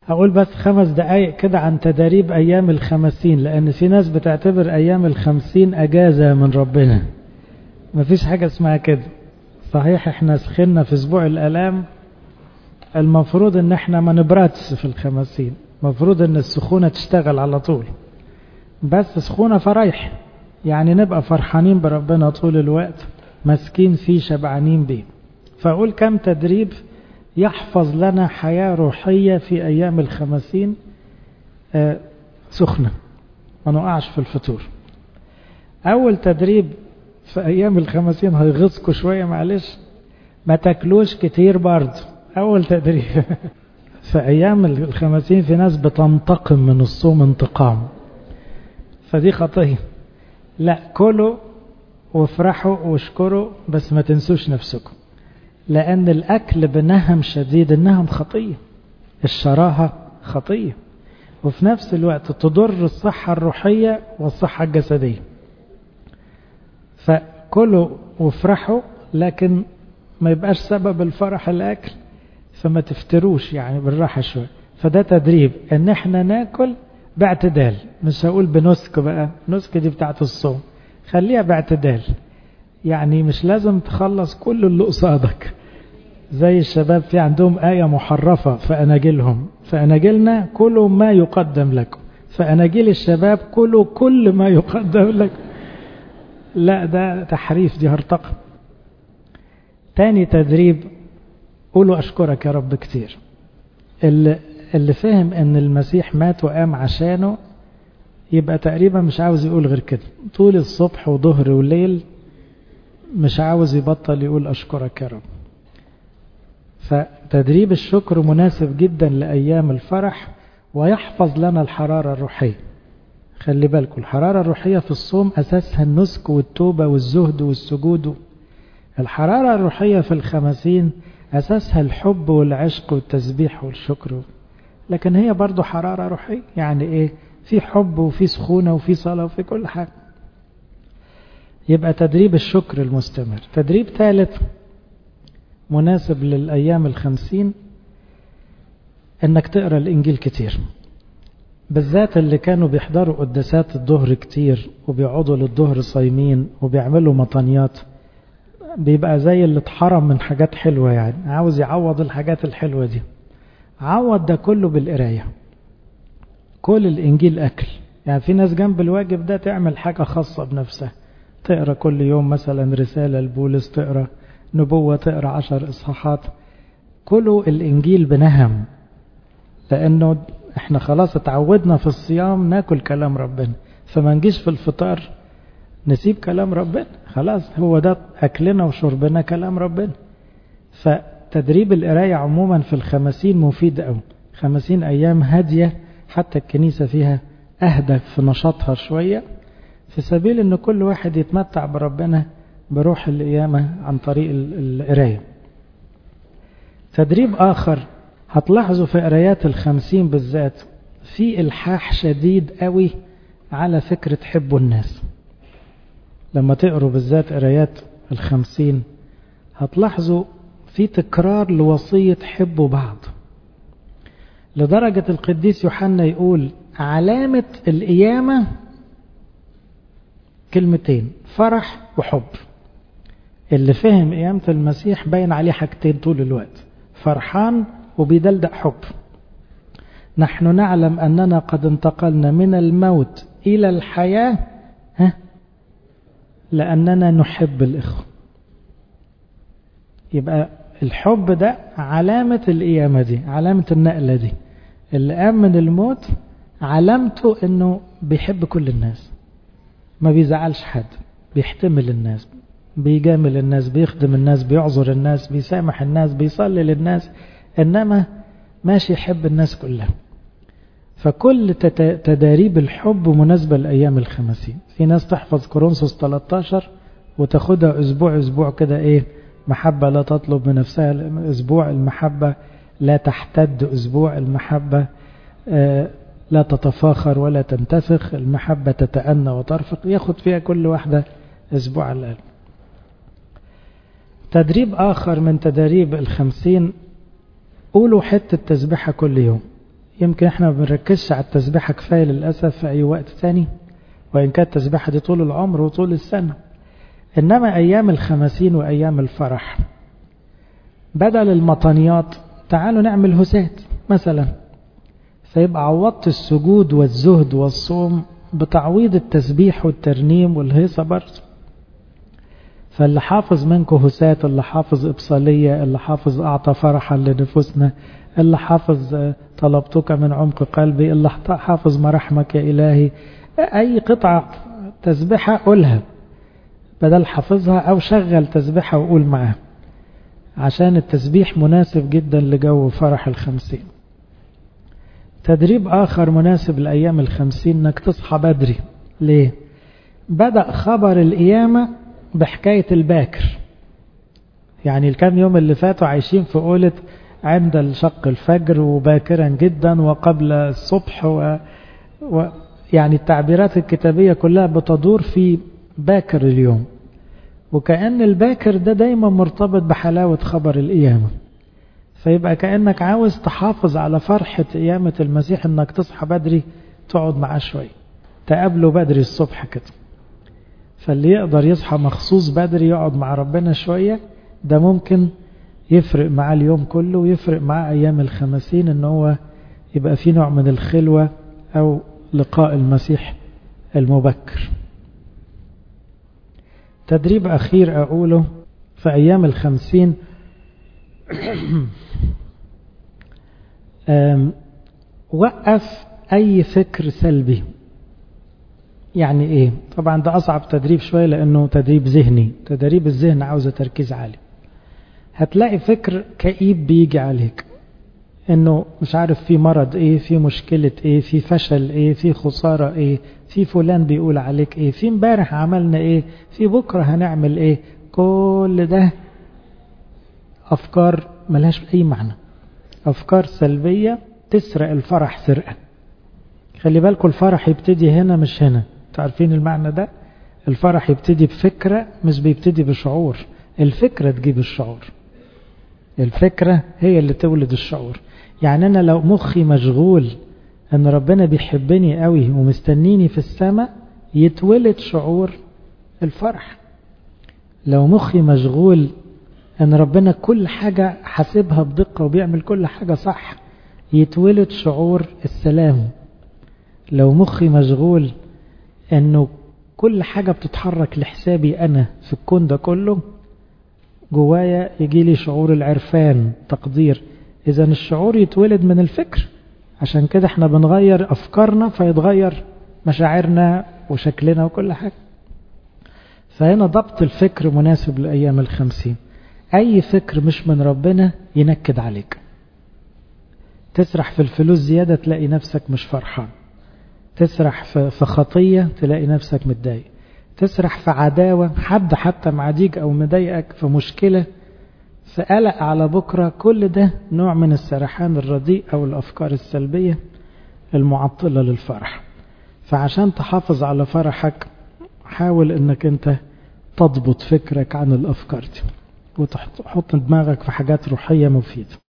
هقول بس خمس دقايق كده عن تداريب أيام الخمسين لأن في ناس بتعتبر أيام الخمسين أجازة من ربنا مفيش حاجة اسمها كده صحيح احنا سخنا في أسبوع الألام المفروض ان احنا ما نبردش في الخمسين المفروض ان السخونة تشتغل على طول بس سخونة فرايح يعني نبقى فرحانين بربنا طول الوقت ماسكين فيه شبعانين بيه فأقول كم تدريب يحفظ لنا حياة روحية في أيام الخمسين آه سخنة ما نقعش في الفطور أول تدريب في أيام الخمسين هيغصكوا شوية معلش ما تاكلوش كتير برضه أول تدريب في أيام الخمسين في ناس بتنتقم من الصوم انتقام فدي خطية لا كلوا وافرحوا واشكروا بس ما تنسوش نفسكم لأن الأكل بنهم شديد النهم خطية الشراهة خطية وفي نفس الوقت تضر الصحة الروحية والصحة الجسدية فكلوا وافرحوا لكن ما يبقاش سبب الفرح الأكل فما تفتروش يعني بالراحة شوية فده تدريب ان احنا ناكل باعتدال مش هقول بنسك بقى نسك دي بتاعت الصوم خليها باعتدال يعني مش لازم تخلص كل اللي قصادك زي الشباب في عندهم آية محرفة في أناجيلهم فأناجيلنا كلوا ما يقدم لكم فأناجيل الشباب كلوا كل ما يقدم لكم لا ده تحريف دي هرطقة تاني تدريب قولوا أشكرك يا رب كتير اللي, اللي فهم أن المسيح مات وقام عشانه يبقى تقريبا مش عاوز يقول غير كده طول الصبح وظهر وليل مش عاوز يبطل يقول أشكرك يا رب فتدريب الشكر مناسب جدا لأيام الفرح ويحفظ لنا الحرارة الروحية خلي بالكم الحرارة الروحية في الصوم أساسها النسك والتوبة والزهد والسجود الحرارة الروحية في الخمسين أساسها الحب والعشق والتسبيح والشكر لكن هي برضو حرارة روحية يعني إيه في حب وفي سخونة وفي صلاة وفي كل حاجة يبقى تدريب الشكر المستمر تدريب ثالث مناسب للأيام الخمسين أنك تقرأ الإنجيل كتير بالذات اللي كانوا بيحضروا قداسات الظهر كتير وبيقعدوا للظهر صايمين وبيعملوا مطانيات بيبقى زي اللي اتحرم من حاجات حلوة يعني عاوز يعوض الحاجات الحلوة دي عوض ده كله بالقراية كل الإنجيل أكل يعني في ناس جنب الواجب ده تعمل حاجة خاصة بنفسها تقرأ كل يوم مثلا رسالة لبولس تقرأ نبوة تقرأ عشر إصحاحات كله الإنجيل بنهم لأنه احنا خلاص اتعودنا في الصيام ناكل كلام ربنا فما نجيش في الفطار نسيب كلام ربنا خلاص هو ده أكلنا وشربنا كلام ربنا فتدريب القراية عموما في الخمسين مفيد أوي خمسين أيام هادية حتى الكنيسة فيها أهدى في نشاطها شوية في سبيل أن كل واحد يتمتع بربنا بروح القيامة عن طريق القراية تدريب آخر هتلاحظوا في قرايات الخمسين بالذات في إلحاح شديد قوي على فكرة حبوا الناس لما تقروا بالذات قرايات الخمسين هتلاحظوا في تكرار لوصية حبوا بعض لدرجة القديس يوحنا يقول علامة القيامة كلمتين فرح وحب اللي فهم قيامة المسيح باين عليه حاجتين طول الوقت فرحان وبيدلدق حب نحن نعلم أننا قد انتقلنا من الموت إلى الحياة ها لأننا نحب الإخوة يبقى الحب ده علامة القيامة دي علامة النقلة دي اللي قام من الموت علامته انه بيحب كل الناس ما بيزعلش حد بيحتمل الناس بيجامل الناس بيخدم الناس بيعذر الناس بيسامح الناس بيصلي للناس انما ماشي يحب الناس كلها فكل تداريب الحب مناسبة لأيام الخمسين في ناس تحفظ كورنثوس 13 وتاخدها أسبوع أسبوع كده إيه محبة لا تطلب من نفسها أسبوع المحبة لا تحتد أسبوع المحبة آه لا تتفاخر ولا تنتفخ المحبة تتأنى وترفق ياخد فيها كل واحدة أسبوع على الأقل تدريب آخر من تدريب الخمسين قولوا حتة تسبيحة كل يوم يمكن احنا ما بنركزش على التسبيحة كفاية للأسف في أي وقت تاني وإن كانت التسبيحة دي طول العمر وطول السنة إنما أيام الخمسين وأيام الفرح بدل المطنيات تعالوا نعمل هسات مثلا فيبقى عوضت السجود والزهد والصوم بتعويض التسبيح والترنيم والهيصة برضه فاللي حافظ منكم هسات اللي حافظ إبصالية اللي حافظ أعطى فرحا لنفوسنا اللي حافظ طلبتك من عمق قلبي اللي حافظ مراحمك يا إلهي أي قطعة تسبحة قولها بدل حافظها أو شغل تسبحة وقول معاها عشان التسبيح مناسب جدا لجو فرح الخمسين تدريب آخر مناسب لأيام الخمسين انك تصحى بدري ليه بدأ خبر القيامة بحكاية الباكر يعني الكام يوم اللي فاتوا عايشين في قولة عند الشق الفجر وباكرا جدا وقبل الصبح و... و... يعني التعبيرات الكتابية كلها بتدور في باكر اليوم وكأن الباكر ده دايما مرتبط بحلاوة خبر القيامة فيبقى كأنك عاوز تحافظ على فرحة قيامة المسيح انك تصحى بدري تقعد معاه شوية تقابله بدري الصبح كده فاللي يقدر يصحى مخصوص بدري يقعد مع ربنا شوية ده ممكن يفرق معاه اليوم كله ويفرق معاه أيام الخمسين ان هو يبقى في نوع من الخلوة أو لقاء المسيح المبكر تدريب أخير أقوله في أيام الخمسين وقف أي فكر سلبي يعني إيه طبعا ده أصعب تدريب شوية لأنه تدريب ذهني تدريب الذهن عاوزة تركيز عالي هتلاقي فكر كئيب بيجي عليك انه مش عارف في مرض ايه في مشكلة ايه في فشل ايه في خسارة ايه في فلان بيقول عليك ايه في امبارح عملنا ايه في بكرة هنعمل ايه كل ده افكار ملهاش اي معنى افكار سلبية تسرق الفرح سرقة خلي بالكم الفرح يبتدي هنا مش هنا تعرفين المعنى ده الفرح يبتدي بفكرة مش بيبتدي بشعور الفكرة تجيب الشعور الفكرة هي اللي تولد الشعور يعني أنا لو مخي مشغول أن ربنا بيحبني قوي ومستنيني في السماء يتولد شعور الفرح لو مخي مشغول أن ربنا كل حاجة حاسبها بدقة وبيعمل كل حاجة صح يتولد شعور السلام لو مخي مشغول أنه كل حاجة بتتحرك لحسابي أنا في الكون ده كله جوايا يجي لي شعور العرفان تقدير إذا الشعور يتولد من الفكر عشان كده احنا بنغير أفكارنا فيتغير مشاعرنا وشكلنا وكل حاجة فهنا ضبط الفكر مناسب لأيام الخمسين أي فكر مش من ربنا ينكد عليك تسرح في الفلوس زيادة تلاقي نفسك مش فرحان تسرح في خطية تلاقي نفسك متضايق تسرح في عداوة حد حتى معديك أو مضايقك في مشكلة في قلق على بكرة كل ده نوع من السرحان الرديء أو الأفكار السلبية المعطلة للفرح فعشان تحافظ على فرحك حاول انك انت تضبط فكرك عن الأفكار دي وتحط دماغك في حاجات روحية مفيدة